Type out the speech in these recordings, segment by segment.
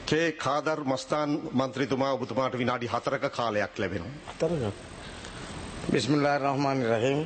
කේ කාදර් මස්තාන් මන්ත්‍රීතුමා ඔබතුමාට විනාඩි 4ක කාලයක් ලැබෙනවා. பிஸ்மில்லா ரஹ்மான் ரஹீம்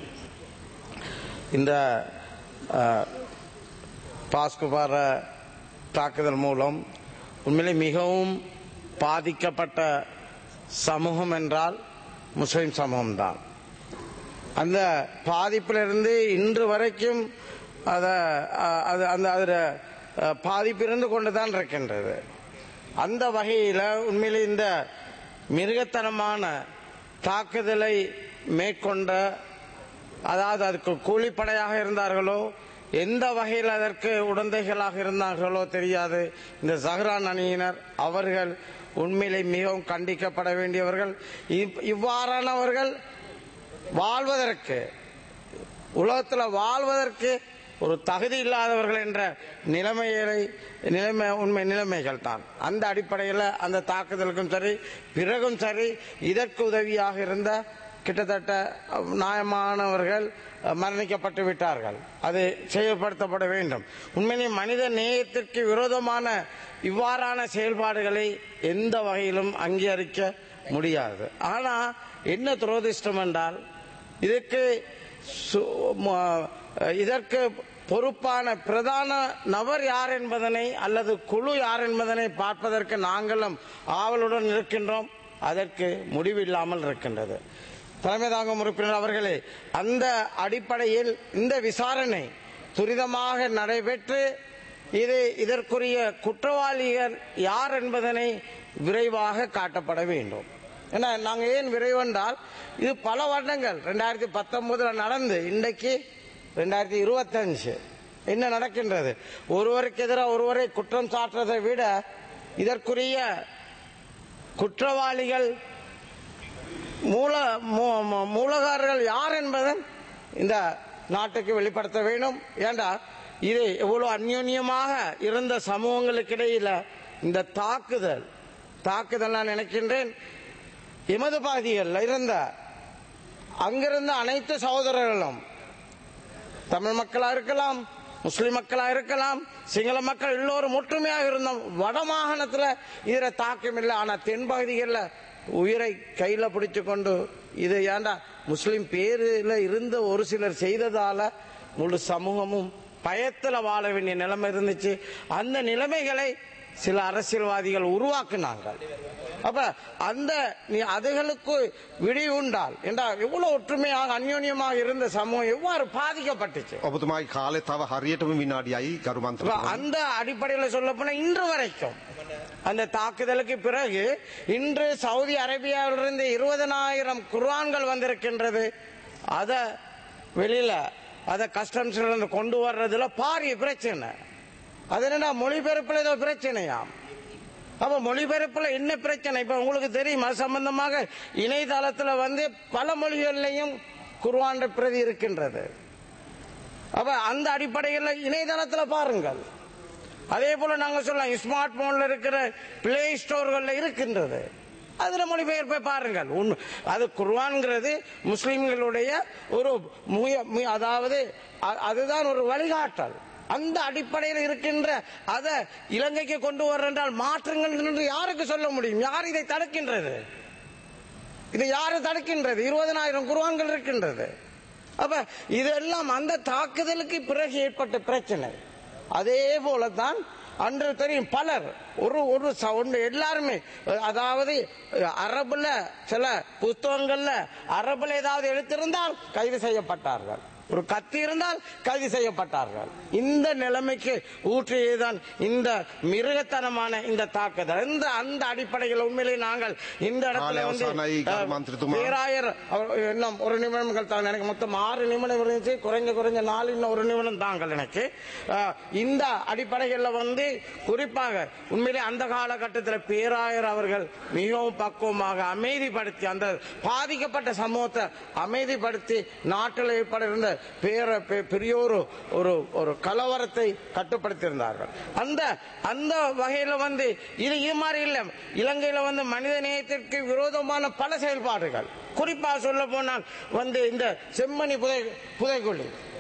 இந்த அஹ், பாஸ்குபார தாக்குதல் மூலம் உண்மையிலே மிகவும் பாதிக்கப்பட்ட சமூகம் என்றால் முஸ்லிம் சமூகம்தான் அந்த பாதிப்பிலிருந்து இன்று வரைக்கும் அத அஹ், அது அந்த அதில் பாதிப்பு இருந்து கொண்டு தான் இருக்கின்றது அந்த வகையில் உண்மையிலே இந்த மிருகத்தனமான தாக்குதலை மேற்கொண்ட அதாவது அதுக்கு கூலிப்படையாக இருந்தார்களோ எந்த வகையில் அதற்கு உடந்தைகளாக இருந்தார்களோ தெரியாது இந்த ஜஹ்ரான் அணியினர் அவர்கள் உண்மையிலே மிகவும் கண்டிக்கப்பட வேண்டியவர்கள் இவ்- இவ்வாறானவர்கள் வாழ்வதற்கு உலகத்தில் வாழ்வதற்கு ஒரு தகுதி இல்லாதவர்கள் என்ற நிலைமைகளை நிலைமை உண்மை நிலைமைகள் தான் அந்த அடிப்படையில் அந்த தாக்குதலுக்கும் சரி பிறகும் சரி இதற்கு உதவியாக இருந்த கிட்டத்தட்ட நியாயமானவர்கள் மரணிக்கப்பட்டு விட்டார்கள் அது செயல்படுத்தப்பட வேண்டும் உண்மையிலே மனித நேயத்திற்கு விரோதமான இவ்வாறான செயல்பாடுகளை எந்த வகையிலும் அங்கீகரிக்க முடியாது ஆனா என்ன துரதிர்ஷ்டம் என்றால் இதற்கு சு- ம- இதற்கு பொறுப்பான பிரதான நபர் யார் என்பதனை அல்லது குழு யார் என்பதனை பார்ப்பதற்கு நாங்களும் ஆவலுடன் இருக்கின்றோம் அதற்கு முடிவில்லாமல் இருக்கின்றது தலைமை தாங்கும் உறுப்பினர் அவர்களே அந்த அடிப்படையில் இந்த விசாரணை துரிதமாக நடைபெற்று இது இதற்குரிய குற்றவாளிகள் யார் என்பதனை விரைவாக காட்டப்பட வேண்டும் ஏன்னா நாங்க ஏன் விரைவென்றால் இது பல வருடங்கள் ரெண்டாயிரத்தி பத்தொன்பதுல நடந்து இன்றைக்கு ரெண்டாயிரத்தி இருபத்தஞ்சு என்ன நடக்கின்றது ஒருவருக்கு எதிராக ஒருவரை குற்றம் சாட்டுறதை விட இதற்குரிய குற்றவாளிகள் மூல மூ- மூ- மூலகாரர்கள் யார் என்பதை இந்த நாட்டுக்கு வெளிப்படுத்த வேண்டும் ஏண்டா இது எவ்வளவு அந்யோன்யமாக இருந்த சமூகங்களுக்கு இடையில இந்த தாக்குதல் தாக்குதல் நான் நினைக்கின்றேன் எமது பாதிகள் இருந்த அங்கிருந்த அனைத்து சகோதரர்களும் தமிழ் மக்களா இருக்கலாம் முஸ்லிம் மக்களா இருக்கலாம் சிங்கள மக்கள் எல்லோரும் ஒற்றுமையாக இருந்தோம் வட மாகாணத்துல இதுல தாக்கம் இல்லை ஆனா தென் பகுதிகளில் உயிரை கையில பிடிச்சு கொண்டு இது ஏண்டா முஸ்லிம் பேருல இருந்த ஒரு சிலர் செய்ததால முழு சமூகமும் பயத்துல வாழ வேண்டிய நிலைமை இருந்துச்சு அந்த நிலைமைகளை சில அரசியல்வாதிகள் உருவாக்குனாங்க அப்ப அந்த நீ அதுகளுக்கு விடி உண்டால் என்றால் எவ்வளவு ஒற்றுமையாக அந்யோன்யமாக இருந்த சமூகம் எவ்வாறு பாதிக்கப்பட்டுச்சு ඔබතුමායි කාලෙ තව හරියටම විනාඩියයි ගරු அப்ப මන්ත්‍රීතුමා. அந்த அடிப்படையில் சொல்ல போனா இன்று வரைக்கும் அந்த தாக்குதலுக்கு பிறகு இன்று சவுதி அரேபியாவிலிருந்து இருபதனாயிரம் குர்ஆன்கள் வந்திருக்கின்றது அத வெளியில அத கஸ்டம்ஸ்ல இருந்து கொண்டு வர்றதுல பாரிய பிரச்சனை அது என்னன்னா மொழிபெயர்ப்புல ஏதோ பிரச்சனையாம் அப்ப மொழிபெயர்ப்புல என்ன பிரச்சனை இப்ப உங்களுக்கு தெரியும் அது சம்பந்தமாக இணையதளத்துல வந்து பல மொழிகள்லையும் குர்ஆன் பிரதி இருக்கின்றது அப்ப அந்த அடிப்படையில் இணையதளத்துல பாருங்கள் அதே போல நாங்க சொல்லலாம் ஸ்மார்ட் போன்ல இருக்கிற பிளே ஸ்டோர்கள்ல இருக்கின்றது அதுல மொழிபெயர்ப்பை பாருங்கள் உண்மை அது குர்ஆன்ங்கிறது முஸ்லிம்களுடைய ஒரு முய- மு- அதாவது அ- அதுதான் ஒரு வழிகாட்டல் அந்த அடிப்படையில் இருக்கின்ற அதை இலங்கைக்கு கொண்டு வர என்றால் மாற்றுங்கள் என்று யாருக்கு சொல்ல முடியும் யார் இதை தடுக்கின்றது இது யாரு தடுக்கின்றது இருபதனாயிரம் குருவான்கள் இருக்கின்றது அப்ப இதெல்லாம் அந்த தாக்குதலுக்கு பிறகு ஏற்பட்ட பிரச்சனை அதே போலதான் அன்று தெரியும் பலர் ஒரு ஒரு ச- ஒன்று எல்லாருமே அதாவது அரபுல சில புத்தகங்கள்ல அரபுல ஏதாவது எழுத்திருந்தால் கைது செய்யப்பட்டார்கள் ஒரு கத்தி இருந்தால் கைது செய்யப்பட்டார்கள் இந்த நிலைமைக்கு ஊற்றியதுதான் இந்த மிருகத்தனமான இந்த தாக்குதல் இந்த அந்த அடிப்படையில் உண்மையிலே நாங்கள் இந்த இடத்துல வந்து அவசானாய் அஹ், மந்திரித்துமா. பேராயர் அவர் இன்னும் ஒரு நிமிடங்கள் தான் எனக்கு மொத்தம் ஆறு நிமிடம் இருந்துச்சு குறைஞ்ச குறைஞ்ச நாலு இன்னும் ஒரு நிமிடம் தாங்கள் எனக்கு அஹ், இந்த அடிப்படைகளில் வந்து குறிப்பாக உண்மையிலே அந்த காலகட்டத்தில் பேராயர் அவர்கள் மிகவும் பக்குவமாக அமைதிப்படுத்தி அந்த பாதிக்கப்பட்ட சமூகத்தை அமைதிப்படுத்தி நாட்டில் ஏற்பட இருந்த பேர பெ- பெரிய ஒரு ஒரு ஒரு கலவரத்தை கட்டுப்படுத்தியிருந்தார்கள் அந்த அந்த வகையில வந்து இது இது மாதிரி இல்லை இலங்கையில வந்து மனித நேயத்திற்கு விரோதமான பல செயல்பாடுகள் குறிப்பா சொல்ல போனால் வந்து இந்த செம்மணி புதை புதைக்குழி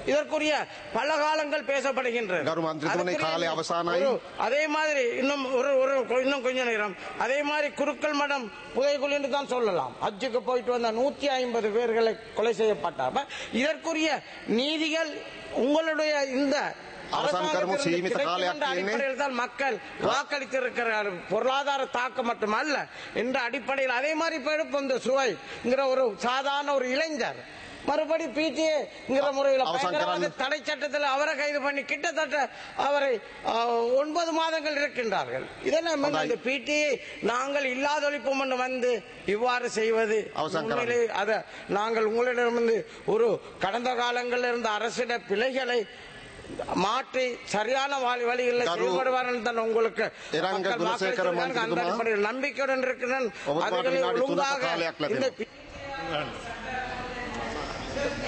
இதற்குரிய பல காலங்கள் பேசப்படுகின்றது கரு மந்திரித்துவனை அதுக்குரிய காலை அவசானாய். ஒரு- அதே மாதிரி இன்னும் ஒரு ஒரு இன்னும் கொஞ்ச நேரம் அதே மாதிரி குருக்கள் மடம் புதைக்குழி என்று தான் சொல்லலாம் ஹஜ்ஜுக்கு போயிட்டு வந்த நூத்தி ஐம்பது பேர்களை கொலை செய்யப்பட்டார் இதற்குரிய நீதிகள் உங்களுடைய இந்த அவசான் கர்ம அரசாங்கத்திலிருந்து சீமிත கிடைக்கும் காலයක් என்ற තියෙන්නේ. அடிப்படையில் தான் மக்கள் வாக்களித்திருக்கிறார் பொருளாதார தாக்கம் மட்டுமல்ல என்ற அடிப்படையில் அதே மாதிரி இப்ப எடுப்போம் இந்த சுவைங்கிற ஒரு சாதாரண ஒரு இளைஞர் மறுபடி பிடிஏங்கிற முறையில் அவசான் பயங்கரவாத கரான். தடை சட்டத்தில் அவரை கைது பண்ணி கிட்டத்தட்ட அவரை ஆ, ஒன்பது மாதங்கள் இருக்கின்றார்கள் இதெல்லாம் என்ன இந்த பிடிஏ நாங்கள் இல்லாதொழிப்போம் என்று வந்து இவ்வாறு செய்வது அவசான் கரான். உண்மையிலே அத நாங்கள் உங்களிடமிருந்து ஒரு கடந்த காலங்களில் இருந்த அரசிட பிழைகளை மாற்றி சரியான வழி வழிகளில் கரு- செயல்படுவார்கள் தான் உங்களுக்கு இரங்க மக்கள் குணசேகர வாக்களித்திருக்காங்க. அந்த மந்திரிக்குமா? அடிப்படையில் நம்பிக்கையுடன் இருக்கிறேன் ஒவ்வொரு அதுகளை வினாடி துணக்க ஒழுங்காக காலයක් இந்த ලැබෙනවා. பி-